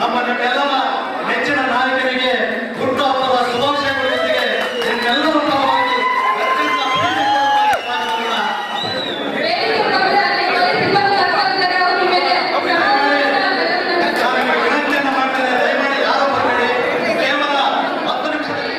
ನಮ್ಮ ನಿಮ್ಮೆಲ್ಲರ ನೆಚ್ಚಿನ ನಾಯಕರಿಗೆ ಹುಟ್ಟುಹಬ್ಬದ ಶುಭಾಶಯಗಳೊಂದಿಗೆ ನಿಮ್ಮೆಲ್ಲರ ಪರವಾಗಿ ಅತ್ಯಂತ ಪ್ರೀತಿಪೂರ್ವಕವಾಗಿ ಸ್ವಾಗತವನ್ನ ನಾನು ವಿನಂತಿಯನ್ನ ಮಾಡ್ತೇನೆ ದಯಮಾಡಿ ಯಾರು ಬರಬೇಡಿ ಕೇವಲ ಹತ್ತು ನಿಮಿಷದಲ್ಲಿ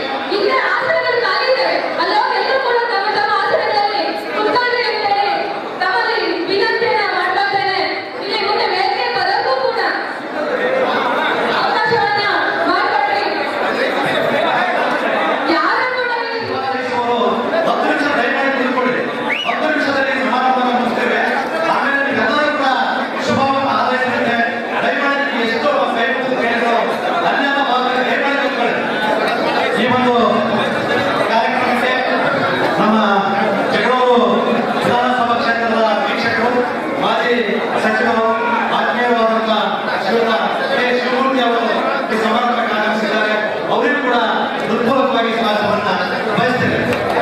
ಅವರು ಹತ್ತು ನಿಮಿಷ ದಯಮಾಡಿ ತಿಳ್ಕೊಳ್ಳಿ ಹತ್ತು ನಿಮಿಷದಲ್ಲಿ ಸಮಾರಂಭವನ್ನು ಮುಗಿಸ್ತೇವೆ ಆಮೇಲೆ ನೀವೆಲ್ಲರೂ ಕೂಡ ಶುಭವನ್ನು ಹಾರೈಸಿರುತ್ತೆ ದಯಮಾಡಿ ನೀವು ಎಷ್ಟು ಕೈ ಮುಗಿದು ಕೇಳಿದ್ರು ಧನ್ಯವಾದ ಭಾಗದಲ್ಲಿ ದಯಮಾಡಿ ತಿಳ್ಕೊಳ್ಳಿ ಈ ಒಂದು ಕಾರ್ಯಕ್ರಮಕ್ಕೆ ನಮ್ಮ ಜಗಳೂರು ವಿಧಾನಸಭಾ ಕ್ಷೇತ್ರದ ವೀಕ್ಷಕರು ಮಾಜಿ ಸಚಿವರು ಆತ್ಮೀಯವಾದಂತಹ ಶ್ರೀಯುತ ಕೆ ಶಿವಮೂರ್ತಿ ಅವರು ಈ ಸಮಾರಂಭಕ್ಕೆ ಆಗಮಿಸಿದ್ದಾರೆ ಅವರಿಗೂ ಕೂಡ ಹೃತ್ಪೂರ್ವಕವಾಗಿ ಸ್ವಾಗತವನ್ನ ಬಯಸ್ತೇನೆ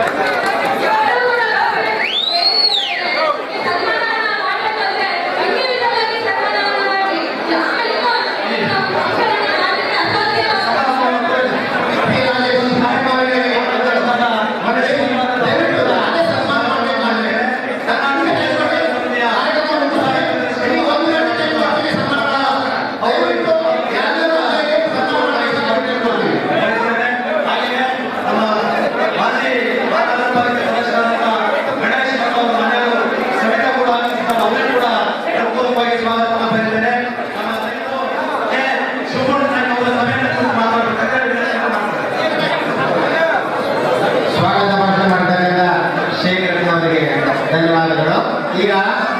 ಸ್ವಾಗತ ಭಾಷಣ ಮಾಡಿದ್ದರಿಂದ ಶೇಖರ್ ಅವರಿಗೆ ಧನ್ಯವಾದಗಳು ಈಗ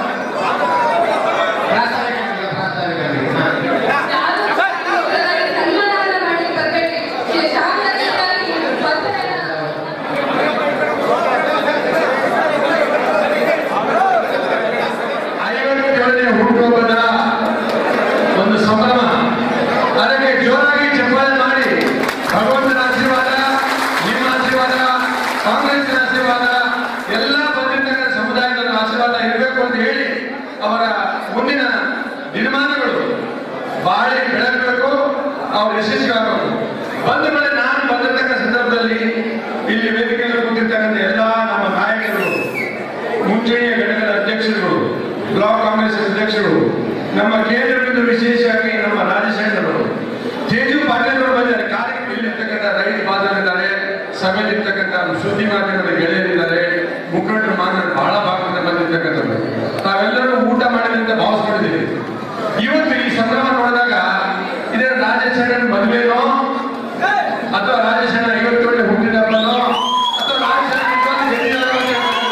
ಪ್ರಾಸ್ತಾವಿಕರಿಗೆ, ಪ್ರಾಸ್ತಾವಿಕರಿಗೆ. ಹಾ. ಐವತ್ತೇಳನೇ ಹುಟ್ಟುಹಬ್ಬದ ಒಂದು ಸಂಭ್ರಮ ಅದಕ್ಕೆ ಜೋರಾಗಿ ಚಪ್ಪಾಳೆ ಮಾಡಿ ಭಗವಂತನ ಆಶೀರ್ವಾದ ನಿಮ್ಮ ಆಶೀರ್ವಾದ ಕಾಂಗ್ರೆಸ್ಸಿನ ಆಶೀರ್ವಾದ ಎಲ್ಲ ಬಂದಿರ್ತಕ್ಕಂಥ ಸಮುದಾಯದ ಆಶೀರ್ವಾದ ಇರಬೇಕು ಅಂತ ಹೇಳಿ ಅವರ ಮುಂದಿನ ದಿನಮಾನಗಳು ಬಾಳಿ ಬೆಳಗಬೇಕು ಅವ್ರ ಯಶಸ್ವಿ ಆಗಬೇಕು ಬಂದ ಮೇಲೆ ನಾನು ಬಂದಿರ್ತಕ್ಕಂಥ ಸಂದರ್ಭದಲ್ಲಿ ಇಲ್ಲಿ ವೇದಿಕೆಯಲ್ಲಿ ಕೂತಿರ್ತಕ್ಕಂಥ ಎಲ್ಲ ನಮ್ಮ ನಾಯಕರು ಮುಂಚೂಣಿಯ ಘಟಕದ ಅಧ್ಯಕ್ಷರು ಬ್ಲಾಕ್ ಕಾಂಗ್ರೆಸ್ ಅಧ್ಯಕ್ಷರು ನಮ್ಮ ಕೇಂದ್ರದಿಂದ ವಿಶೇಷವಾಗಿ ನಮ್ಮ ರಾಜಶೇಖರರು ತೇಜು ಪಾಟೀಲ್ ಅವರು ಬಂದಿದ್ದಾರೆ ಕಾರ್ಯಕ್ರಮ ಇಲ್ಲಿರ್ತಕ್ಕಂಥ ರೈತ ಬಾಂಧವರಿದ್ದಾರೆ ಸಭೆಯಲ್ಲಿರ್ತಕ್ಕಂಥ ಸುದ್ದಿ ಮಾಧ್ಯಮದ ಗೆಳೆಯರಿದ್ದಾರೆ ಮುಖಂಡರು ಮಾನವರು ಬಹಳ ಭಾಗದಿಂದ ಬಂದಿರ್ತಕ್ಕಂಥದ್ದು ನಾವೆಲ್ಲರೂ ಊಟ ಮಾಡಿದಂತ ಭಾವಿಸ್ಕೊಂಡಿದ್ದೀವಿ ಇವತ್ತು ಈ ಸಂಭ್ರಮ ನೋಡಿದಾಗ ಇದೇ ರಾಜಶೇಖರನ್ ಮದುವೆನೋ ಅಥವಾ ರಾಜಶೇಖರನ್ ಐವತ್ತೇಳನೇ ಹುಟ್ಟಿದ ಹಬ್ಬನೋ ಅಥವಾ ರಾಜಶೇಖರನ್ ಇಪ್ಪತ್ತು ಜನಿಸಿದಾರೋ ಅಂತ ಹೇಳ್ತಾರೆ.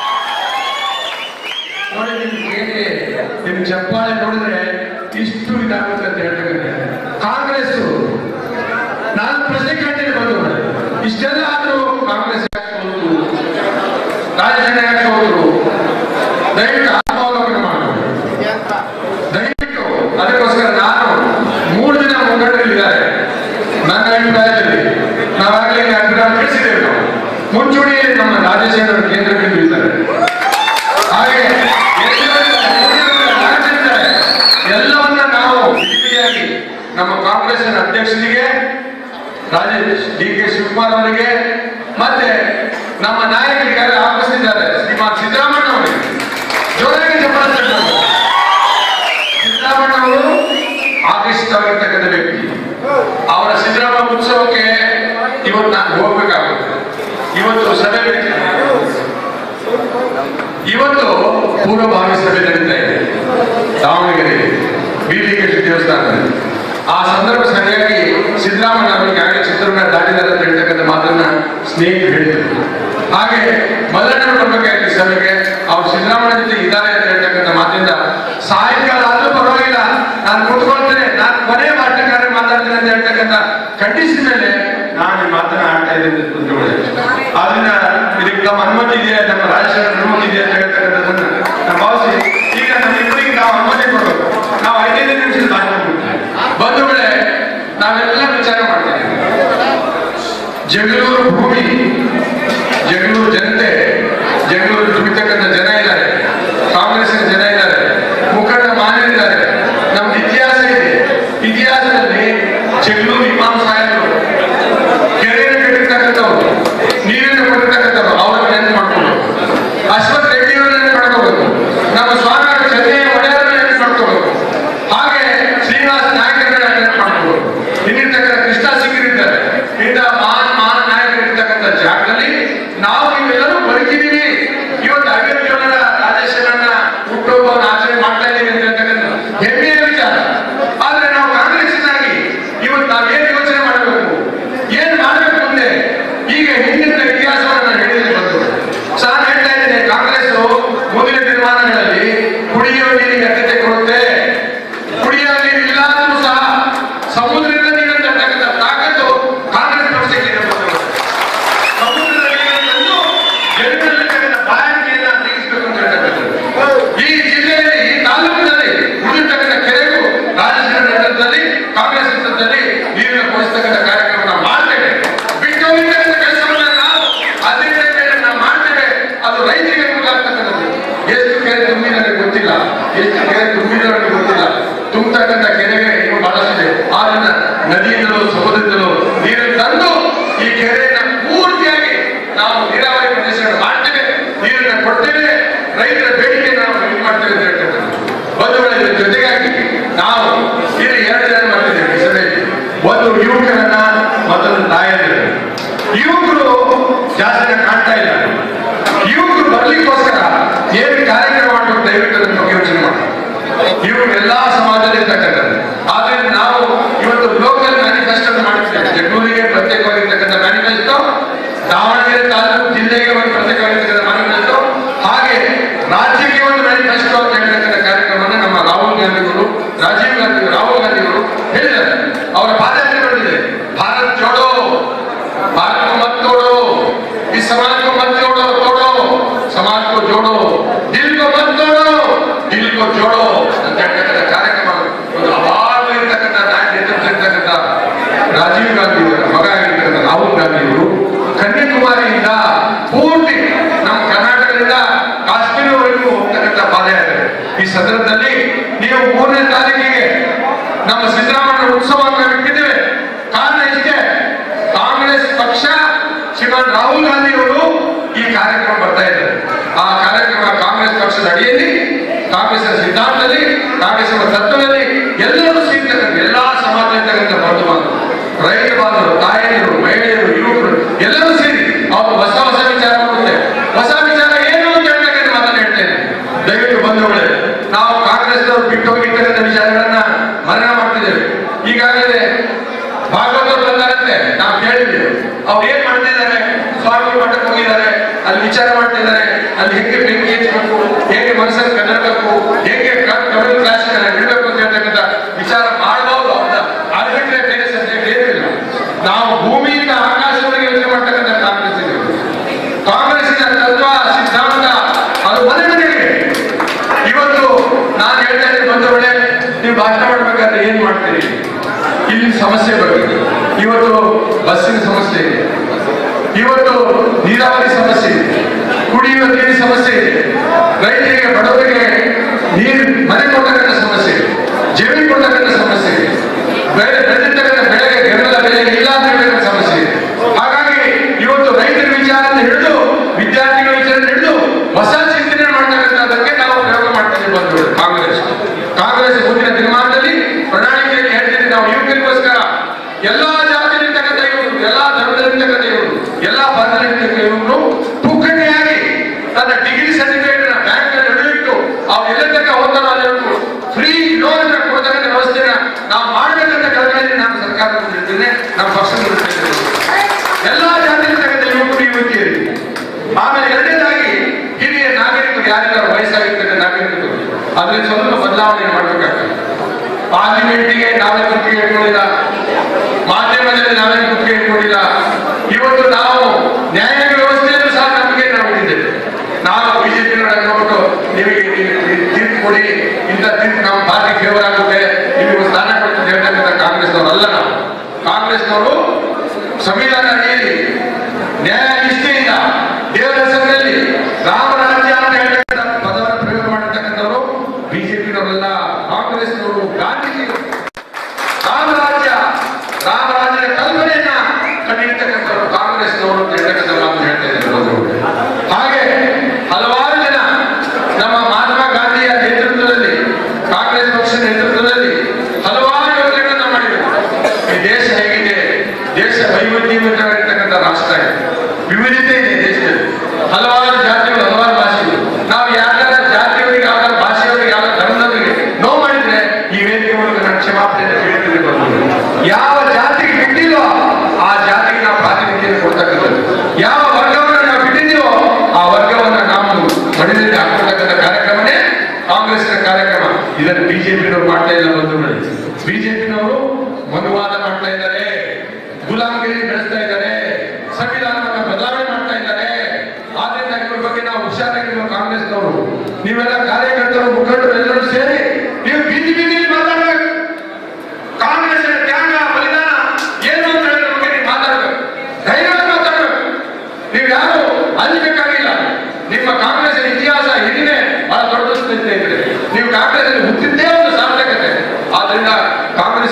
ನೋಡಿ ನಿಮ್ ಹೇಗೆ ನಿಮ್ ಚಪ್ಪಾಳೆ ನೋಡಿದ್ರೆ ಇಷ್ಟು ಇದಾಗುತ್ತೆ ಅಂತ ಹೇಳ್ತಕ್ಕಂಥ ಕಾಂಗ್ರೆಸ್ ನಾನು ಪ್ರಶ್ನೆ ಕೇಳ್ತೇನೆ ಬಂದು ಇಷ್ಟೆಲ್ಲ ಆದ್ರೂ ಕಾಂಗ್ರೆಸ್ ಯಾಕೆ ಹೋದ್ರು ರಾಜಕಾರಣ ಯಾಕೆ ಹೋದ್ರು ದಯವಿಟ್ಟು ಆತ್ಮಾವಲೋಕನ ಮಾಡಬೇಕು ದಯವಿಟ್ಟು ಅದಕ್ಕೋಸ್ಕರ ನಾನು ಮೂರು ಜನ ಮುಖಂಡರಿದ್ದಾರೆ ನನ್ನ ಅಭಿಪ್ರಾಯದಲ್ಲಿ ನಾವಾಗಲೇ ಅಭಿಪ್ರಾಯ ತಿಳಿಸಿದ್ದೇವೆ ನಾವು ಮುಂಚೂಣಿಯಲ್ಲಿ ನಮ್ಮ ರಾಜಶೇಖರ ಕೇಂದ್ರ ಬಿಂದು ಇದ್ದಾರೆ ಹಾಗೆ ನಾಯಕರಿದ್ದಾರೆ. ಎಲ್ಲವನ್ನ ನಾವು ಬಿಡಿಯಾಗಿ ನಮ್ಮ ಕಾಂಗ್ರೆಸ್ಸಿನ ಅಧ್ಯಕ್ಷರಿಗೆ ರಾಜೇಶ್ ಡಿ ಕೆ ಶಿವಕುಮಾರ್ ಅವರಿಗೆ ಮತ್ತೆ ನಮ್ಮ ನಾಯಕರಿಗೆ ಆಗಮಿಸಿದ್ದಾರೆ ಶ್ರೀಮಾನ್ ಸಿದ್ದರಾಮಯ್ಯ ಅವರಿಗೆ ಜೋರಾಗಿ ಚಪ್ಪಾಳೆ ತಟ್ಟಬೇಕು. ಸಿದ್ದರಾಮಯ್ಯ ಅವರು ಆಕರ್ಷಿತವಾಗಿರ್ತಕ್ಕಂಥ ವ್ಯಕ್ತಿ ಅವರ ಸಿದ್ದರಾಮಯ್ಯ ಉತ್ಸವಕ್ಕೆ ಇವತ್ತು ನಾನು ಹೋಗ್ಬೇಕಾಗುತ್ತೆ ಇವತ್ತು ಸಭೆ ಬೇಕು ಇವತ್ತು ಪೂರ್ವಭಾವಿ ಸಭೆ ನಡೀತಾ ಇದೆ ದಾವಣಗೆರೆ ಬೀದಿಗೆ ದೇವಸ್ಥಾನದಲ್ಲಿ ಆ ಸಂದರ್ಭ ಸರಿಯಾಗಿ ಸಿದ್ದರಾಮಯ್ಯ ಅವರಿಗೆ ಆಗಲೇ ಚಿತ್ರರಂಗ ದಾಟಿದ್ದಾರೆ ಅಂತ ಹೇಳ್ತಕ್ಕಂಥ ಮಾತನ್ನ ಸ್ನೇಹಿತರು ಹೇಳಿದ್ರು ಹಾಗೆ ಮಲ್ಲಣ್ಣರು ಬರ್ಬೇಕಾಗಿ ಸಭೆಗೆ ಅವ್ರು ಸಿದ್ದರಾಮಯ್ಯ ಜೊತೆ ಇದ್ದಾರೆ ಅಂತ ಹೇಳ್ತಕ್ಕಂಥ ಮಾತಿಂದ ಸಾಯಂಕಾಲ ಆದ್ರೂ ಪರವಾಗಿಲ್ಲ ನಾನು ಕೂತ್ಕೊಳ್ತೇನೆ ನಾನು ಕೊನೆ ಮಾಟಗಾರ ಮಾತಾಡ್ತೇನೆ ಅಂತ ಹೇಳ್ತಕ್ಕಂಥ ಕಂಡೀಷನ್ ಮೇಲೆ ನಾನು ಈ ಮಾತನ್ನ ಆಡ್ತಾ ಇದ್ದೀನಿ ಅಂತ ತಿಳ್ಕೊಳ್ಳಿ. ಆದ್ರಿಂದ ಇದಕ್ಕೆ ನಮ್ಮ ಅನುಮತಿ ಇದೆ ನಮ್ಮ ರಾಜಶೇಖರ ಅನುಮತಿ ಇದೆ ಅಂತ ಹೇಳ್ತಕ್ಕಂಥದ್ದನ್ನ ನಾನು ಭಾವಿಸಿ ಈಗ ನಮ್ಮಿಬ್ಬರಿಗೆ ನಾವು ಅನುಮತಿ ಕೊಡಬೇಕು ನಾವು ಐದೈದು ನಿಮಿಷದ ಮಾತಾಡ್ಬಿಡ್ತೀವಿ ಬಂಧುಗಳೇ ನಾವೆಲ್ಲ ವಿಚಾರ ಮಾಡ್ತೇವೆ ಜಗಳೂರು ಭೂಮಿ ಜಗಳೂರು ಜನತೆ ಜಗಳೂರು ದುಡಿತಕ್ಕಂಥ ಜನ ಇದ್ದಾರೆ ಕಾಂಗ್ರೆಸ್ಸಿನ ಜನ ಇದ್ದಾರೆ ಮುಖಂಡ ಮಾನ್ಯರಿದ್ದಾರೆ ನಮ್ದು ಇತಿಹಾಸ ಇದೆ ಇತಿಹಾಸದಲ್ಲಿ ಕಾಂಗ್ರೆಸ್ ನೇತೃತ್ವದಲ್ಲಿ ನೀರಿನ ಕೊಡಿಸ್ತಕ್ಕಂಥ ಕಾರ್ಯಕ್ರಮ ಮಾಡ್ತೇವೆ ಬಿಟ್ಟು ಹೋಗಿರ್ತಕ್ಕಂಥ ಕೆಲಸವನ್ನ ನಾವು ಹದಿನೈದು ಮೇಲೆ ನಾವು ಮಾಡ್ತೇವೆ ಅದು ರೈತರಿಗೆ ಅನುಕೂಲ ಆಗ್ತಕ್ಕಂಥದ್ದು ಎಷ್ಟು ಕೆರೆ ತುಂಬಿದೆ ನನಗೆ ಗೊತ್ತಿಲ್ಲ ಎಷ್ಟು ಕೆರೆ ತುಂಬಿದೆ ನನಗೆ ಗೊತ್ತಿಲ್ಲ ತುಂಬತಕ್ಕಂಥ ಕೆರೆಗೆ ಇನ್ನೂ ಬಹಳಷ್ಟಿದೆ ಆದ್ರಿಂದ ನದಿಯಿಂದಲೂ ಸಮುದ್ರದಿಂದಲೂ ನೀರನ್ನು ತಂದು ಈ ಕೆರೆಯನ್ನ ಪೂರ್ತಿಯಾಗಿ ನಾವು ನೀರಾವರಿ ಪ್ರದೇಶಗಳನ್ನು ಮಾಡ್ತೇವೆ ನೀರನ್ನ ಕೊಡ್ತೇವೆ ರೈತರ ಬೇಡಿಕೆ ನಾವು ಇದು ಮಾಡ್ತೇವೆ ಅಂತ ಹೇಳ್ತಕ್ಕಂಥದ್ದು ಬಂಧುಗಳ ಇದ್ರ ಜೊತೆಗಾಗಿ ನಾವು ಇಲ್ಲಿ ಎರಡು ಜನ ಮಾಡ್ತಿದ್ದೇವೆ ಈ ಸಭೆಯಲ್ಲಿ ಒಂದು ಯುವಕರನ್ನ ಮತ್ತೊಂದು ತಾಯಂದಿರು ಯುವಕರು ಜಾಸ್ತಿ ಕಾಣ್ತಾ ಇಲ್ಲ ಯುವಕರು ಬರ್ಲಿಕ್ಕೋಸ್ಕರ ಏನು ಕಾರ್ಯಕ್ರಮ ಮಾಡಬೇಕು ದಯವಿಟ್ಟು ಅದ್ರ ಬಗ್ಗೆ ಯೋಚನೆ ಮಾಡಿ ಇವರು ಎಲ್ಲಾ ಸಮಾಜದಲ್ಲಿ ಇರ್ತಕ್ಕಂಥದ್ದು ಆದ್ರಿಂದ ನಾವು ಇವತ್ತು ಲೋಕಲ್ ಮ್ಯಾನಿಫೆಸ್ಟೋ ಮಾಡ್ತಿದ್ದೇವೆ ಜಗಳೂರಿಗೆ ಪ್ರತ್ಯೇಕವಾಗಿರ್ತಕ್ಕಂಥ ಮ್ಯಾನಿಫೆಸ್ಟೋ ದಾವಣಗೆರೆ ತಾಲೂಕು ಜಿಲ್ಲೆಗೆ ಒಂದು ಪ್ರತ್ಯೇಕವಾಗಿರ್ತಕ್ಕಂಥ ಮ್ಯಾನಿಫೆಸ್ಟೋ ಹಾಗೆ ರಾಜ್ಯಕ್ಕೆ ಒಂದು ಮ್ಯಾನಿಫೆಸ್ಟೋ ಅಂತ ಹೇಳ್ತಕ್ಕಂಥ ಕಾರ್ಯಕ್ರಮವನ್ನು ನಮ್ಮ ರಾಹುಲ್ ಗಾಂಧಿಗಳು ರಾಜೀವ್ ಗಾಂಧಿ ರಾಹುಲ್ ಗಾಂಧಿಗಳು ಹೇಳಿದ್ದಾರೆ ಅವರ ಪಾದಯಾತ್ರೆ ಬಂದಿದೆ ಭಾರತ್ ಜೋಡೋ भारत को मत तोड़ो इस समाज को मत जोड़ो तोड़ो समाज को जोड़ो दिल को मत तोड़ो दिल को जोड़ो ಅಂತ ಹೇಳ್ತಕ್ಕಂಥ ಕಾರ್ಯಕ್ರಮ ಒಂದು ಅವಾಗ ಇರ್ತಕ್ಕಂಥ ನಾಯಕ ನೇತೃತ್ವ ಇರ್ತಕ್ಕಂಥ ರಾಜೀವ್ ಗಾಂಧಿ ಅವರ ಮಗ ಆಗಿರ್ತಕ್ಕಂಥ ರಾಹುಲ್ ಗಾಂಧಿ ಅವರು ಕನ್ಯಾಕುಮಾರಿಯಿಂದ ಪೂರ್ತಿ ನಮ್ಮ ಕರ್ನಾಟಕದಿಂದ ಕಾಶ್ಮೀರವರೆಗೂ ಹೋಗ್ತಕ್ಕಂಥ ಪಾದಯಾತ್ರೆ ಈ ಸಂದರ್ಭದಲ್ಲಿ ನೀವು ಮೂರನೇ ತಾರೀಕಿಗೆ ನಮ್ಮ ಸಿದ್ದರಾಮಯ್ಯ ಉತ್ಸವವನ್ನು ಇಟ್ಟಿದ್ದೇವೆ ಕಾರಣ ಇಷ್ಟೇ ಕಾಂಗ್ರೆಸ್ ಪಕ್ಷ ಶ್ರೀಮಾನ್ ರಾಹುಲ್ ಗಾಂಧಿ ಅವರು ಈ ಕಾರ್ಯಕ್ರಮ ಬರ್ತಾ ಇದ್ದಾರೆ ಆ ಕಾರ್ಯಕ್ರಮ ಕಾಂಗ್ರೆಸ್ ಪಕ್ಷದ ಅಡಿಯಲ್ಲಿ ಕಾಂಗ್ರೆಸ್ ಸಿದ್ಧಾಂತದಲ್ಲಿ ಕಾಂಗ್ರೆಸ್ ತತ್ವದಲ್ಲಿ ಎಲ್ಲರೂ ಸೇರ್ತಕ್ಕಂಥ ಎಲ್ಲಾ ಸಮಾಜ ಇರ್ತಕ್ಕಂಥ ಬಂಧು ಬಾಂಧವರು ರೈತ ಬಾಂಧವರು ತಾಯಂದಿರು ಮಹಿಳೆಯರು ಯುವಕರು ಎಲ್ಲರೂ ಸೇರಿ ಅವರು ಹೊಸ ಹೊಸ ವಿಚಾರ ಕೊಡುತ್ತೆ ಹೊಸ ವಿಚಾರ ಏನು ಅಂತ ಹೇಳ್ಬೇಕಂತ ಮಾತನ್ನು ಹೇಳ್ತೇನೆ ದಯವಿಟ್ಟು ಬಂಧುಗಳೇ ನಾವು ಕಾಂಗ್ರೆಸ್ನವರು ಬಿಟ್ಟು ಹೋಗಿರ್ತಕ್ಕಂಥ ವಿಚಾರಗಳನ್ನ ಮರಣ ಮಾಡ್ತಿದ್ದೇವೆ ಈಗಾಗಲೇ ಭಾಗವತರು ಬಂದಾರಂತೆ ನಾವು ಕೇಳಿದ್ವಿ ಅವ್ರು ಏನ್ ಮಾಡ್ತಿದ್ದಾರೆ ಸ್ವಾಮಿ ಮಠಕ್ಕೆ ಹೋಗಿದ್ದಾರೆ ಅಲ್ಲಿ ವಿಚಾರ ಮಾಡ್ತಿದ್ದಾರೆ ಅಲ್ಲಿ ಹೇಗೆ ಬೆಂಕಿ ಹಚ್ಚಬೇಕು ಹೇಗೆ ಮನಸ್ಸನ್ನು ಕದಡಬೇಕು ಹೇಗೆ ಕಮಿಲ್ ಕ್ಲಾಸ್ ಇಡಬೇಕು ಅಂತ ಹೇಳ್ತಕ್ಕಂಥ ವಿಚಾರ ಮಾಡಬಹುದು ಅವ್ರನ್ನ ಅದು ಬಿಟ್ಟರೆ ಬೇರೆ ಸಬ್ಜೆಕ್ಟ್ ಏನೂ ಇಲ್ಲ ನಾವು ಭೂಮಿಯಿಂದ ಆಕಾಶವರೆಗೆ ಯೋಚನೆ ಮಾಡ್ತಕ್ಕಂಥ ಕಾಂಗ್ರೆಸ್ ಇದೆ ಕಾಂಗ್ರೆಸ್ಸಿನ ತತ್ವ ಸಿದ್ಧಾಂತ ಅದು ಮನೆ ಮನೆಗೆ ಇವತ್ತು ನಾನು ಹೇಳ್ತಾ ಇದ್ದೀನಿ ಬಂಧುಗಳೇ ನೀವು ಭಾಷಣ ಮಾಡ್ಬೇಕಾದ್ರೆ ಏನ್ ಮಾಡ್ತೀರಿ ಇಲ್ಲಿ ಸಮಸ್ಯೆ ಬಗ್ಗೆ ಇವತ್ತು ಬಸ್ಸಿನ ಸಮಸ್ಯೆ ಇದೆ ಇವತ್ತು ನೀರಾವರಿ ಸಮಸ್ಯೆ ಇದೆ ಕುಡಿಯುವ ನೀರಿನ ಸಮಸ್ಯೆ ಇದೆ ರೈತರಿಗೆ ಬಡವರಿಗೆ ನೀರು ಮನೆ ಕೊಡ್ತಕ್ಕಂಥ ಸಮಸ್ಯೆ ಇದೆ ಜಮೀನು ಕೊಡ್ತಕ್ಕಂಥ ಸಮಸ್ಯೆ ಇದೆ ಬೆಳೆ ಬೆಳೆದಿರ್ತಕ್ಕಂಥ ಬೆಳೆಗೆ ಬೆಂಬಲ ಬೆಲೆ ಇಲ್ಲ ಅಂತ ಹೇಳ್ತಕ್ಕಂಥ ಸಮಸ್ಯೆ ಇದೆ ಹಾಗಾಗಿ ಇವತ್ತು ರೈತರ ವಿಚಾರ ಹಿಡಿದು ವಿದ್ಯಾರ್ಥಿಗಳ ವಿಚಾರ ಹಿಡಿದು ಹೊಸ ಚಿಂತನೆ ಮಾಡ್ತಕ್ಕಂಥದ್ದಕ್ಕೆ ನಾವು ಪ್ರಯೋಗ ಮಾಡ್ತಾ ಇದ್ದೀವಿ ಬಂಧುಗಳು ಕಾಂಗ್ರೆಸ್ ಕಾಂಗ್ರೆಸ್ ಮುಂದಿನ ದಿನಮಾನದಲ್ಲಿ ಪ್ರಣಾಳಿಕೆಯಲ್ಲಿ ಹೇಳ್ತೀವಿ ನಾವು ಯುವಕರಿಗೋಸ್ಕರ ಎಲ್ಲಾ ಜಾತಿಯಲ್ಲಿರ್ತಕ್ಕಂಥ ಇವರು ಎಲ್ಲಾ ಧರ್ಮದಲ್ಲಿರ್ತಕ್ಕಂಥ ಇವರು ಎಲ್ಲಾ ವರ್ಗದಲ್ಲಿರ್ತಕ್ಕಂಥ ಇವರು ಪುಕ್ಕಟೆಯಾಗಿ ತನ್ನ ಡಿಗ್ರಿ ಸರ್ಟಿಫಿಕೇಟ್ ಬ್ಯಾಂಕ್ ಅಲ್ಲಿ ಇಡಲಿಟ್ಟು ಅವ್ರು ಎಲ್ಲ ತನಕ ಹೋಗ್ತಾರೋ ಅಲ್ಲಿವರೆಗೂ ಫ್ರೀ ಲೋನ್ ಕೊಡ್ತಕ್ಕಂಥ ವ್ಯವಸ್ಥೆನ ನಾವು ಮಾಡಬೇಕಂತ ಕಲ್ಪನೆ ನಾನು ಸರ್ಕಾರದ ಮುಂದೆ ಇರ್ತೇನೆ ನಮ್ಮ ಪಕ್ಷದ ಮುಂದೆ ಇರ್ತೇನೆ. ಎಲ್ಲಾ ಜಾತಿಯಲ್ಲಿರ್ತಕ್ಕಂಥ ಯುವಕರು ಯುವತಿಯರು ಆಮೇಲೆ ಎರಡನೇದಾಗಿ ಹಿರಿಯ ನಾಗರಿಕರು ಯಾರ್ಯಾರು ವಯಸ್ಸಾಗಿರ್ತಕ್ಕಂಥ ನಾಗರಿಕರು ಅದ್ರಲ್ಲಿ ಸ್ವಲ್ಪ ಬದಲಾವಣೆ ಮಾಡಬೇಕಾಗ್ತದೆ ಪಾರ್ಲಿಮೆಂಟಿಗೆ ನಾವೇ ಗುತ್ತಿಗೆ ಇಟ್ಕೊಂಡಿಲ್ಲ ಮಾಧ್ಯಮದಲ್ಲಿ ನಾವೇ ಗುತ್ತಿಗೆ ಇಟ್ಕೊಂಡಿಲ್ಲ ಇವತ್ತು ನಾವು ನ್ಯಾಯಾಂಗ ವ್ಯವಸ್ಥೆಯಲ್ಲೂ ಸಹ ನಮಗೆ ನಾವು ಇಟ್ಟಿದ್ದೇವೆ ನಾವು ಬಿಜೆಪಿ ನೋಡ್ಬಿಟ್ಟು ನಿಮಗೆ ನೀವು ತೀರ್ಪು ಕೊಡಿ ಇಂಥ ತೀರ್ಪು ನಮ್ಮ ಪಾರ್ಟಿ ಫೇವರ್ ಆಗುತ್ತೆ ನಿಮಗೆ ಸ್ಥಾನ ಕೊಡ್ತದೆ ಹೇಳ್ತಕ್ಕಂಥ ಕಾಂಗ್ರೆಸ್ನವರು ಅಲ್ಲ ನಾವು ಕಾಂಗ್ರೆಸ್ನವರು ಸಂವಿಧಾನ ಅಡಿಯಲ್ಲಿ ನ್ಯಾಯ ನಿಷ್ಠೆಯಿಂದ ದೇವರ ಹೆಸರಿನಲ್ಲಿ ರಾಮರಾಜ್ಯ ಅಂತ ಹೇಳ್ತಕ್ಕಂಥ ಪದವನ್ನು ಪ್ರಯೋಗ ಮಾಡಿರ್ತಕ್ಕಂಥವರು ಬಿಜೆಪಿನವರಲ್ಲ ಕಾಂಗ್ರೆಸ್ನವರು ಗಾಂಧೀಜಿಗಳು ರಾಮರಾಜ್ಯ ರಾಮರಾಜ್ಯದ ಕಲ್ಪನೆಯನ್ನ ಕಂಡಿರ್ತಕ್ಕಂಥವ್ರು ಕಾಂಗ್ರೆಸ್ನವರು ಅಂತ ಹೇಳ್ತಕ್ಕಂಥ ಮಾತು ಹೇಳ್ತಾ ಇದ್ದಾರೆ ಬಂಧುಗಳೇ. ಹಾಗೆ ಹಲವಾರು ಜನ ನಮ್ಮ ಮಹಾತ್ಮ ಗಾಂಧಿಯ ನೇತೃತ್ವದಲ್ಲಿ ಕಾಂಗ್ರೆಸ್ ಪಕ್ಷದ ನೇತೃತ್ವದಲ್ಲಿ ಹಲವಾರು ಯೋಜನೆಗಳನ್ನ ಮಾಡಿದರು ಈ ದೇಶ ಹೇಗಿದೆ ದೇಶ ವೈವಿಧ್ಯಮಯವಾಗಿರ್ತಕ್ಕಂಥ ರಾಷ್ಟ್ರ ಇದೆ ವಿವಿಧತೆ ಇದೆ ದೇಶದಲ್ಲಿ ಹಲವಾರು ಜಾತಿಗಳು ಹಲವಾರು ಭಾಷೆಗಳು ನಾವು ಯಾವ್ದಾರ ಜಾತಿಯವರಿಗೆ ಯಾವ್ದಾರ ಭಾಷೆಯವರಿಗೆ ಯಾವ ಧರ್ಮದವರಿಗೆ ನೋವು ಮಾಡಿದ್ರೆ ಈ ವೇದಿಕೆ ಮೂಲಕ ನಾನು ಕ್ಷಮಾಪಣೆ ಕೇಳ್ತಿದ್ದೆ ಬಂಧುಗಳೇ. ಯಾವ ಜಾತಿಗೆ ಬಿಟ್ಟಿಲ್ವೋ ಆ ಜಾತಿಗೆ ನಾವು ಪ್ರಾತಿನಿಧ್ಯ ಕೊಡ್ತಕ್ಕಂಥದ್ದು ಯಾವ ವರ್ಗವನ್ನು ನಾವು ಬಿಟ್ಟಿದ್ದೀವೋ ಆ ವರ್ಗವನ್ನ ನಾವು ಮಡಿದಲ್ಲಿ ಹಾಕೊಳ್ತಕ್ಕಂಥ ಕಾರ್ಯಕ್ರಮನೇ ಕಾಂಗ್ರೆಸ್ನ ಕಾರ್ಯಕ್ರಮ ಇದನ್ನು ಬಿಜೆಪಿನವರು ಮಾಡ್ತಾ ಇಲ್ಲ ಬಂಧುಗಳು ಬಿಜೆಪಿನವರು ಮನುವಾದ ಮಾಡ್ತಾ ಇದ್ದಾರೆ ಗುಲಾಮಗಿರಿ ಬೆಳೆಸ್ತಾ ಇದ್ದಾರೆ ಸಂವಿಧಾನವನ್ನ ಬದಲಾವಣೆ ಮಾಡ್ತಾ ಇದ್ದಾರೆ ಆದ್ರಿಂದ ಇವ್ರ ಬಗ್ಗೆ ನಾವು ಹುಷಾರಾಗಿರುವ ಕಾಂಗ್ರೆಸ್ನವರು ನೀವೆಲ್ಲ ಕಾರ್ಯಕರ್ತರು ಮುಖಂಡರು ಎಲ್ಲರೂ ಸೇರಿ ನೀವು ಬೀದಿ ಬೀದಿಯಲ್ಲಿ ಮಾತಾಡ್ಬೇಕು ಕಾಂಗ್ರೆಸ್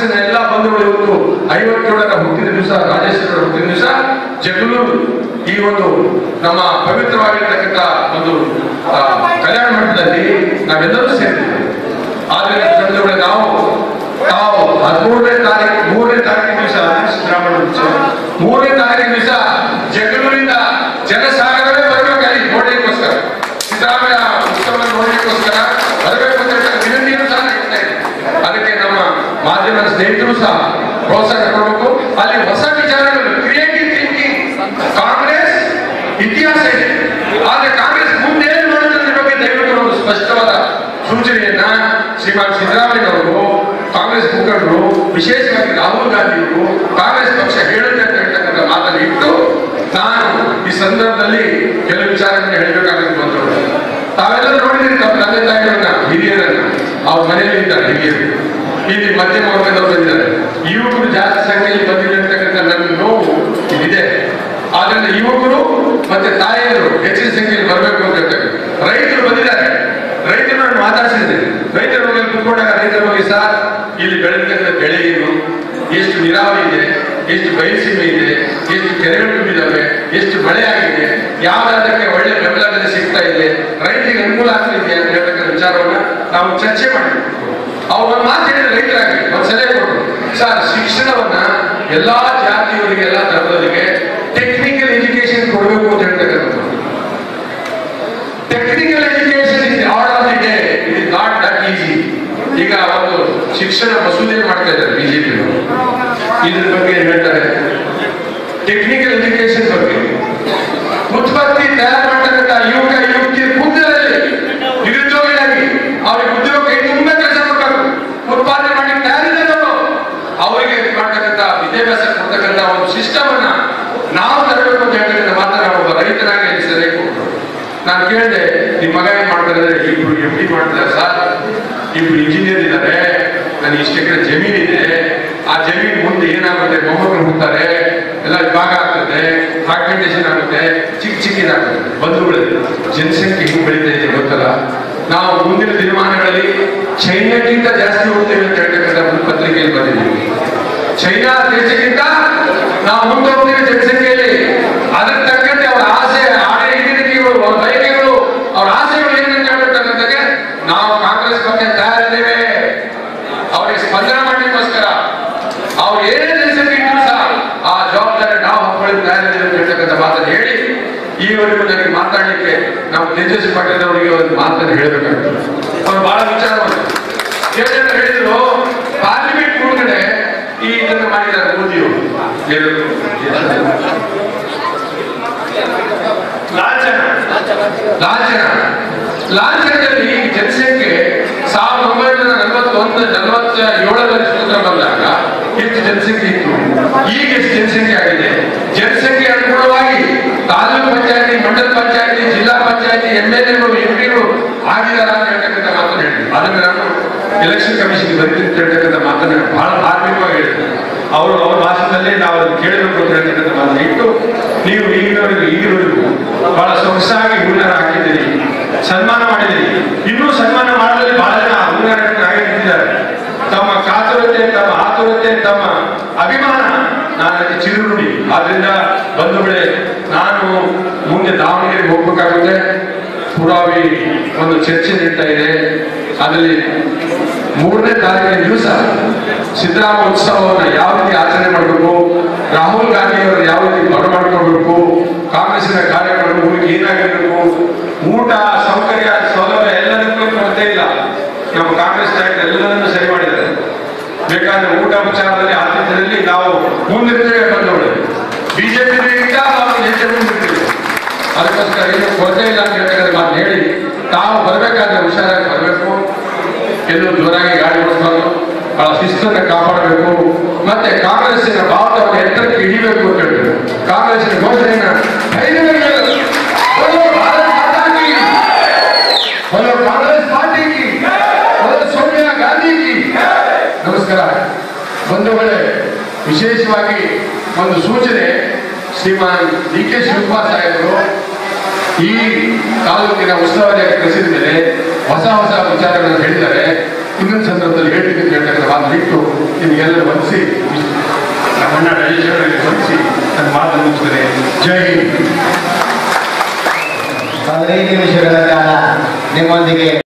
ಕಾಂಗ್ರೆಸ್ಸಿನ ಎಲ್ಲ ಬಂಧುಗಳು ಇವತ್ತು ಐವತ್ತೇಳರ ಹುಟ್ಟಿದ ದಿವಸ ರಾಜೇಶ್ವರ ಹುಟ್ಟಿದ ದಿವಸ ಜಗಳೂರು ಈ ಒಂದು ನಮ್ಮ ಪವಿತ್ರವಾಗಿರ್ತಕ್ಕಂಥ ಒಂದು ಆ, ಕಲ್ಯಾಣ ಮಠದಲ್ಲಿ ನಾವೆಲ್ಲರೂ ಸೇರಿದ್ದೇವೆ ಆದ್ರೆ ಬಂಧುಗಳೇ ನಾವು ತಾವು ಹದಿಮೂರನೇ ತಾರೀಕು ಮೂರನೇ ತಾರೀಕಿನ ದಿವಸ ಸಿದ್ದರಾಮಯ್ಯ ಉತ್ಸವ ಮೂರನೇ ತಾರೀಕಿನ ದಿವಸ ಜಗಳೂರಿಂದ ಜನಸಾಗರವೇ ಬರಬೇಕಾಗಿ ನೋಡ್ಲಿಕ್ಕೋಸ್ಕರ ಸಿದ್ದರಾಮಯ್ಯ ಉತ್ಸವ ನೋಡ್ಲಿಕ್ಕೋಸ್ಕರ ಬರಬೇಕು ಅಂತ ಹೇಳ್ತಾರೆ. ವಿನಂತಿಯನ್ನು ಸಹ ಮಾಡ್ತಾ ಇದ್ದೀನಿ. ಅದಕ್ಕೆ ನಮ್ಮ ಮಾಧ್ಯಮದ ಸ್ನೇಹಿತರು ಸಹ ಪ್ರೋತ್ಸಾಹ ಕೊಡಬೇಕು ಅಲ್ಲಿ ಹೊಸ ವಿಚಾರಗಳು ಕ್ರಿಯೇಟಿವ್ ಥಿಂಕಿಂಗ್ ಕಾಂಗ್ರೆಸ್ ಇತಿಹಾಸ ಇದೆ ಆದ್ರೆ ಕಾಂಗ್ರೆಸ್ ಮುಂದೆ ಏನು ಮಾಡುತ್ತದೆ ಬಗ್ಗೆ ದಯವಿಟ್ಟು ಒಂದು ಸ್ಪಷ್ಟವಾದ ಸೂಚನೆಯನ್ನ ಶ್ರೀಮಾನ್ ಸಿದ್ದರಾಮಯ್ಯ ಅವರು ಕಾಂಗ್ರೆಸ್ ಮುಖಂಡರು ವಿಶೇಷವಾಗಿ ರಾಹುಲ್ ಗಾಂಧಿ ಅವರು ಕಾಂಗ್ರೆಸ್ ಪಕ್ಷ ಹೇಳುತ್ತೆ ಅಂತ ಹೇಳ್ತಕ್ಕಂಥ ಮಾತನ್ನು ಇಟ್ಟು ನಾನು ಈ ಸಂದರ್ಭದಲ್ಲಿ ಕೆಲವು ವಿಚಾರಗಳನ್ನು ಹೇಳಬೇಕಾಗಿ ಬಂದವರು ತಾವೆಲ್ಲರೂ ನೋಡಿದ್ದೀರಿ ತಮ್ಮ ತಂದೆ ತಾಯಿಗಳನ್ನ ಹಿರಿಯರನ್ನ ಅವ್ರ ಮನೆಯಲ್ಲಿ ಇದ್ದಾರೆ ಹಿರಿಯರು ಇಲ್ಲಿ ಮಧ್ಯಮ ವರ್ಗದವರು ಬಂದಿದ್ದಾರೆ ಯುವಕರು ಜಾಸ್ತಿ ಸಂಖ್ಯೆಯಲ್ಲಿ ಬಂದಿದೆ ಅಂತಕ್ಕಂಥ ನನ್ನ ನೋವು ಇಲ್ಲಿದೆ ಆದ್ರಿಂದ ಯುವಕರು ಮತ್ತೆ ತಾಯಿಯರು ಹೆಚ್ಚಿನ ಸಂಖ್ಯೆಯಲ್ಲಿ ಬರಬೇಕು ಅಂತ ಹೇಳ್ತಾರೆ ರೈತರು ಬಂದಿದ್ದಾರೆ ರೈತರು ನಾನು ಮಾತಾಡಿಸಿದ್ದೆ ರೈತರ ಬಗ್ಗೆ ಕೂತ್ಕೊಂಡಾಗ ರೈತರ ಬಗ್ಗೆ ಸರ್ ಇಲ್ಲಿ ಬೆಳೆತಕ್ಕಂಥ ಬೆಳೆ ಏನು ಎಷ್ಟು ನೀರಾವರಿ ಇದೆ ಎಷ್ಟು ಬಯಲುಸೀಮೆ ಇದೆ ಎಷ್ಟು ಕೆರೆಗಳು ತುಂಬಿದ್ದಾವೆ ಎಷ್ಟು ಮಳೆ ಆಗಿದೆ ಯಾವ್ದಾದಕ್ಕೆ ಒಳ್ಳೆ ಬೆಂಬಲ ಬೆಲೆ ಸಿಗ್ತಾ ಇದೆ ರೈತರಿಗೆ ಅನುಕೂಲ ಆಗ್ತಿದೆ ಅಂತ ಹೇಳ್ತಕ್ಕಂಥ ವಿಚಾರವನ್ನ ನಾವು ಚರ್ಚೆ ಮಾಡಿದ್ವಿ ಅವ್ರು ಒಂದು ಮಾತು ಹೇಳಿದ್ರೆ ರೈತರಾಗಿ ಒಂದು ಸಲಹೆ ಕೊಟ್ಟರು ಸರ್ ಶಿಕ್ಷಣವನ್ನ ಎಲ್ಲಾ ಜಾತಿಯವರಿಗೆ ಎಲ್ಲಾ ಧರ್ಮದವರಿಗೆ ಟೆಕ್ನಿಕಲ್ ಎಜುಕೇಶನ್ ಕೊಡಬೇಕು ಅಂತ ಹೇಳ್ತಕ್ಕಂಥದ್ದು technical education is order of the day it is not that easy ಈಗ ಒಂದು ಶಿಕ್ಷಣ ಮಸೂದೆ ಮಾಡ್ತಾ ಇದ್ದಾರೆ ಬಿಜೆಪಿ ಇದ್ರ ಬಗ್ಗೆ ಏನ್ ಹೇಳ್ತಾರೆ ಟೆಕ್ನಿಕಲ್ ಎಜುಕೇಶನ್ ಬಗ್ಗೆ ಉತ್ಪತ್ತಿ ತಯಾರು ಮಾಡ್ತಕ್ಕಂಥ ಯುವಕ ಯುವತಿ ಕೂದಲಲ್ಲಿ ನಿರುದ್ಯೋಗಿಯಾಗಿ ಅವ್ರಿಗೆ ಉದ್ಯೋಗ ಕೈ ತುಂಬಾ ಕೆಲಸ ಕೊಡಬೇಕು ಉತ್ಪಾದನೆ ಮಾಡಿ ತಯಾರಿಸಿದವರು ಅವರಿಗೆ ಮಾಡ್ತಕ್ಕಂಥ ವಿದ್ಯಾಭ್ಯಾಸ ಕೊಡ್ತಕ್ಕಂಥ ಒಂದು ಸಿಸ್ಟಮ್ ಅನ್ನ ನಾವು ತರಬೇಕು ಅಂತ ಹೇಳ್ತಕ್ಕಂಥ ಮಾತನ್ನ ಒಬ್ಬ ರೈತನಾಗಿ ಅಲ್ಲಿ ಸರಿಯಾಗಿ ಕೊಟ್ಟರು ನಾನು ಕೇಳಿದೆ ನಿಮ್ಮ ಮಗ ಏನ್ ಮಾಡ್ತಾರೆ ಅಂದ್ರೆ ಇಬ್ರು ಎಂ ಡಿ ಮಾಡ್ತಾರೆ ಸರ್ ಇಬ್ರು ಇಂಜಿನಿಯರ್ ಇದ್ದಾರೆ ನನಗೆ ಇಷ್ಟು ಎಕರೆ ಜಮೀನ್ ಇದೆ ಆ ಜಮೀನ್ ಮುಂದೆ ಏನಾಗುತ್ತೆ ಮೊಮ್ಮಕ್ಕಳು ಹುಡ್ತಾರೆ ಎಲ್ಲ ವಿಭಾಗ ಆಗ್ತದೆ ಫ್ರಾಗ್ಮೆಂಟೇಶನ್ ಆಗುತ್ತೆ ಚಿಕ್ಕ ಚಿಕ್ಕದಾಗುತ್ತೆ ಬಂಧುಗಳು ಜನಸಂಖ್ಯೆ ಹಿಂಗ್ ಬೆಳೀತಾ ಇದೆ ಗೊತ್ತಲ್ಲ ನಾವು ಮುಂದಿನ ದಿನಮಾನಗಳಲ್ಲಿ ಚೈನಾಕ್ಕಿಂತ ಜಾಸ್ತಿ ಹೋಗ್ತೇವೆ ಅಂತ ಹೇಳ್ತಕ್ಕಂಥ ಒಂದು ಪತ್ರಿಕೆಯಲ್ಲಿ ಬಂದಿದ್ದೀವಿ ಚೈನಾ ದೇಶಕ್ಕಿಂತ ನಾವು ಮುಂದೆ ಹೋಗ್ತೇವೆ ಜನಸಂಖ್ಯೆಯಲ್ಲಿ ಅದರ ತಕ್ಕಂತೆ ಅವರ ಆಸೆ ಆಡೆ ಹಿಡಿದಿಗಳು ಅವ್ರ ಬಯಕೆಗಳು ಅವ್ರ ಆಸೆಗಳು ಏನಂತ ಹೇಳ್ಬೇಕಂತಂದ್ರೆ ನಾವು ಕಾಂಗ್ರೆಸ್ ಬಗ್ಗೆ ತಯಾರಿದ್ದೇವೆ ಅವರಿಗೆ ಸ್ಪಂದನೆ ಮಾಡಲಿಕ್ಕೋಸ್ಕರ ಅವ್ರು ಏನೇ ಜನಸಂಖ್ಯೆ ಇದ್ರು ಸಹ ಆ ಜವಾಬ್ದಾರಿ ನಾವು ಹಾಕೊಳ್ಳಿ ತಯಾರಿದ್ದೇವೆ ಅಂತ ಹೇಳ್ತಕ್ಕಂಥ ಮಾತನ್ನು ಹೇಳಿ ಈವರೆಗೂ ನನಗೆ ಮಾತಾಡಲಿಕ್ಕೆ ನಾವು ತೇಜಸ್ವಿ ಪಾಟೀಲ್ ಅವರಿಗೆ ಒಂದು ಮಾತನ್ನು ಹೇಳಬೇಕಾಗ್ತದೆ ಅವ್ರು ಬಹಳ ವಿಚಾರ ಮಾಡಿದ್ರು ಎಷ್ಟು ಜನ ಹೇಳಿದ್ರು ಪಾರ್ಲಿಮೆಂಟ್ ಒಳಗಡೆ ಈ ಇದನ್ನು ಮಾಡಿದ್ದಾರೆ ಮೋದಿಯವರು ಏನು? ಲಾಂಛನ ಲಾಂಛನ ಲಾಂಛನದಲ್ಲಿ ಜನಸಂಖ್ಯೆ ಸಾವಿರದ ಒಂಬೈನೂರ ನಲವತ್ತೊಂದು ನಲವತ್ತ ಏಳರಲ್ಲಿ ಸ್ವತಂತ್ರ ಬಂದಾಗ ಎಷ್ಟು ಜನಸಂಖ್ಯೆ ಇತ್ತು ಈಗ ಎಷ್ಟು ಜನಸಂಖ್ಯೆ ಆಗಿದೆ ಜನಸಂಖ್ಯೆ ಅನುಗುಣವಾಗಿ ತಾಲೂಕು ಪಂಚಾಯತಿ ಮಂಡಲ ಪಂಚಾಯತಿ ಜಿಲ್ಲಾ ಪಂಚಾಯತಿ ಎಂ ಎಲ್ ಎಗಳು ಎಂ ಪಿಗಳು ಆಗಿದಾರ ಅಂತ ಹೇಳ್ತಕ್ಕಂಥ ಮಾತನ್ನು ಹೇಳಿದ್ರು ಅದನ್ನು ನಾನು ಎಲೆಕ್ಷನ್ ಕಮಿಷನ್ ಬರ್ತೀನಿ ಅಂತ ಹೇಳ್ತಕ್ಕಂಥ ಮಾತನ್ನು ಬಹಳ ಧಾರ್ಮಿಕವಾಗಿ ಹೇಳಿದ್ರು ಅವರು ಅವ್ರ ಭಾಷೆದಲ್ಲಿ ನಾವು ಅದನ್ನು ಕೇಳಬೇಕು ಅಂತ ಹೇಳ್ತಕ್ಕಂಥ ಮಾತನ್ನು ಇಟ್ಟು ನೀವು ಈಗಿನವರೆಗೂ ಈಗಿನವರೆಗೂ ಬಹಳ ಸೊಗಸಾಗಿ ಹೂನಾರ ಹಾಕಿದ್ದೀರಿ ಸನ್ಮಾನ ಮಾಡಿದಿರಿ ಇನ್ನೂ ಸನ್ಮಾನ ಮಾಡಲು ಬಹಳ ಜನ ಹೂನಾರರಾಗಿ ನಿಂತಿದ್ದಾರೆ ತಮ್ಮ ಕಾತುರತೆ ತಮ್ಮ ಆತುರತೆ ತಮ್ಮ ಅಭಿಮಾನ ನಾನು ಅದಕ್ಕೆ ಚಿರುನುಡಿ ಆದ್ರಿಂದ ಬಂಧುಗಳೇ ನಾನು ಮುಂದೆ ದಾವಣಗೆರೆಗೆ ಹೋಗ್ಬೇಕಾಗುತ್ತೆ ಪುರಾವಿ ಒಂದು ಚರ್ಚೆ ನಡೀತಾ ಇದೆ ಅದರಲ್ಲಿ ಮೂರನೇ ತಾರೀಕಿನ ದಿವಸ ಸಿದ್ದರಾಮ ಉತ್ಸವವನ್ನು ಯಾವ ರೀತಿ ಆಚರಣೆ ಮಾಡಬೇಕು ರಾಹುಲ್ ಗಾಂಧಿ ಅವರನ್ನು ಯಾವ ರೀತಿ ಬರಮಾಡ್ಕೊಳ್ಬೇಕು ಕಾಂಗ್ರೆಸ್ಸಿನ ಕಾರ್ಯಕ್ರಮ ಏನಾಗಿರಬೇಕು ಊಟ ಸೌಕರ್ಯ ಸೌಲಭ್ಯ ಎಲ್ಲದಕ್ಕೂ ಕೊರತೆ ಇಲ್ಲ ನಮ್ಮ ಕಾಂಗ್ರೆಸ್ ನಾಯಕರು ಎಲ್ಲದನ್ನು ಸರಿ ಮಾಡಿದ್ದಾರೆ ಬೇಕಾದ್ರೆ ಊಟ ವಿಚಾರದಲ್ಲಿ ಆದ್ಯತೆಯಲ್ಲಿ ನಾವು ಮುಂದಿರ್ತೇವೆ ಬಂದವರು ಬಿಜೆಪಿ ನಾವು ಹೆಚ್ಚು ಮುಂದಿರ್ತೀವಿ ಅದಕ್ಕೋಸ್ಕರ ಏನು ಕೊರತೆ ಇಲ್ಲ ಅಂತ ಹೇಳ್ತಕ್ಕಂಥ ಮಾತು ಹೇಳಿ ತಾವು ಬರಬೇಕಾದ್ರೆ ಹುಷಾರಾಗಿ ಬರಬೇಕು ಎಲ್ಲೂ ಜೋರಾಗಿ ಗಾಡಿ ಓಡಿಸಬಾರ್ದು ಬಹಳ ಶಿಸ್ತನ್ನು ಕಾಪಾಡಬೇಕು ಮತ್ತೆ ಕಾಂಗ್ರೆಸ್ಸಿನ ಭಾರತವನ್ನು ಎತ್ತರಕ್ಕೆ ಹಿಡಿಬೇಕು ಅಂತ ಹೇಳ್ಬೇಕು ಕಾಂಗ್ರೆಸ್ಸಿನ ಘೋಷಣೆಯನ್ನ ಧೈರ್ಯವಾಗಿ ಹೇಳೋದು. बोलो भारत माता की बोलो कांग्रेस पार्टी की बोलो ಸೋನಿಯಾ ಗಾಂಧಿ की ನಮಸ್ಕಾರ ಬಂಧುಗಳೇ ವಿಶೇಷವಾಗಿ ಒಂದು ಸೂಚನೆ ಶ್ರೀಮಾನ್ ಡಿ ಕೆ ಶಿವಕುಮಾರ್ ಸಾಹೇಬರು ಈ ತಾಲೂಕಿನ ಉಸ್ತುವಾರಿಯಾಗಿ ಕಳಿಸಿದ ಮೇಲೆ ಹೊಸ ಹೊಸ ವಿಚಾರಗಳನ್ನು ಹೇಳಿದ್ದಾರೆ ಇನ್ನೊಂದು ಸಂದರ್ಭದಲ್ಲಿ ಹೇಳ್ತೀನಿ ಅಂತ ಹೇಳ್ತಕ್ಕಂಥ ಮಾತು ಇಟ್ಟು ನಿಮಗೆಲ್ಲರೂ ವಂದಿಸಿ